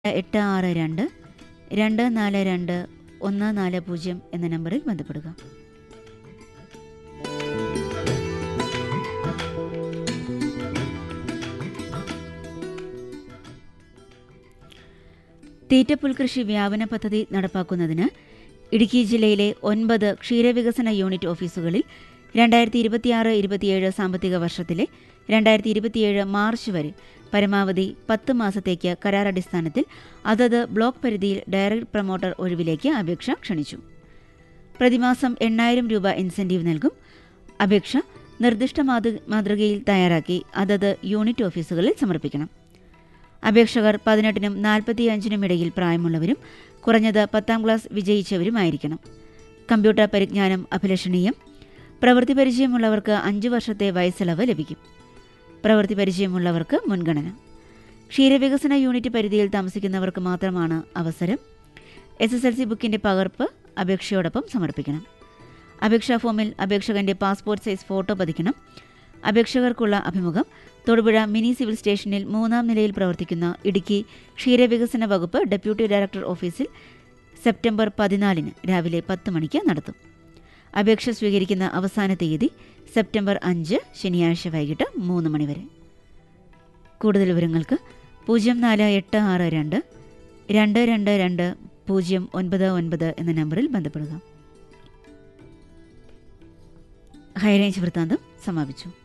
എട്ട് ആറ് രണ്ട് രണ്ട് നാല് രണ്ട് ഒന്ന് നാല് പൂജ്യം എന്ന നമ്പറിൽ ബന്ധപ്പെടുക തീറ്റപ്പുൽകൃഷി വ്യാപന പദ്ധതി നടപ്പാക്കുന്നതിന് ഇടുക്കി ജില്ലയിലെ ഒൻപത് ക്ഷീരവികസന യൂണിറ്റ് ഓഫീസുകളിൽ രണ്ടായിരത്തി ഇരുപത്തിയാറ് ഇരുപത്തിയേഴ് സാമ്പത്തിക വർഷത്തിലെ രണ്ടായിരത്തി ഇരുപത്തിയേഴ് മാർച്ച് വരെ പരമാവധി പത്ത് മാസത്തേക്ക് കരാറടിസ്ഥാനത്തിൽ അതത് ബ്ലോക്ക് പരിധിയിൽ ഡയറക്ട് പ്രൊമോട്ടർ ഒഴിവിലേക്ക് അപേക്ഷ ക്ഷണിച്ചു പ്രതിമാസം എണ്ണായിരം രൂപ ഇൻസെന്റീവ് നൽകും അപേക്ഷ നിർദ്ദിഷ്ട മാതൃ- മാതൃകയിൽ തയ്യാറാക്കി അതത് യൂണിറ്റ് ഓഫീസുകളിൽ സമർപ്പിക്കണം അപേക്ഷകർ പതിനെട്ടിനും നാൽപ്പത്തിയഞ്ചിനും ഇടയിൽ പ്രായമുള്ളവരും കുറഞ്ഞത് പത്താം ക്ലാസ് വിജയിച്ചവരുമായിരിക്കണം കമ്പ്യൂട്ടർ പരിജ്ഞാനം അഭിലഷണീയം പ്രവൃത്തി പരിചയമുള്ളവർക്ക് അഞ്ചു വർഷത്തെ വയസ്സിളവ് ലഭിക്കും പ്രവൃത്തി പരിചയമുള്ളവർക്ക് മുൻഗണന ക്ഷീരവികസന യൂണിറ്റ് പരിധിയിൽ താമസിക്കുന്നവർക്ക് മാത്രമാണ് അവസരം എസ് എസ് എൽ സി ബുക്കിന്റെ പകർപ്പ് അപേക്ഷയോടൊപ്പം സമർപ്പിക്കണം അപേക്ഷാ ഫോമിൽ അപേക്ഷകന്റെ പാസ്പോർട്ട് സൈസ് ഫോട്ടോ പതിക്കണം അപേക്ഷകർക്കുള്ള അഭിമുഖം തൊടുപുഴ മിനി സിവിൽ സ്റ്റേഷനിൽ മൂന്നാം നിലയിൽ പ്രവർത്തിക്കുന്ന ഇടുക്കി ക്ഷീരവികസന വകുപ്പ് ഡെപ്യൂട്ടി ഡയറക്ടർ ഓഫീസിൽ സെപ്റ്റംബർ പതിനാലിന് രാവിലെ പത്ത് മണിക്ക് നടത്തും അപേക്ഷ സ്വീകരിക്കുന്ന അവസാന തീയതി സെപ്റ്റംബർ അഞ്ച് ശനിയാഴ്ച വൈകിട്ട് മൂന്ന് മണിവരെ കൂടുതൽ വിവരങ്ങൾക്ക് പൂജ്യം നാല് എട്ട് ആറ് രണ്ട് രണ്ട് രണ്ട് രണ്ട് പൂജ്യം ഒൻപത് ഒൻപത് എന്ന നമ്പറിൽ ബന്ധപ്പെടുക ഹൈറേഞ്ച് വൃത്താന്തം സമാപിച്ചു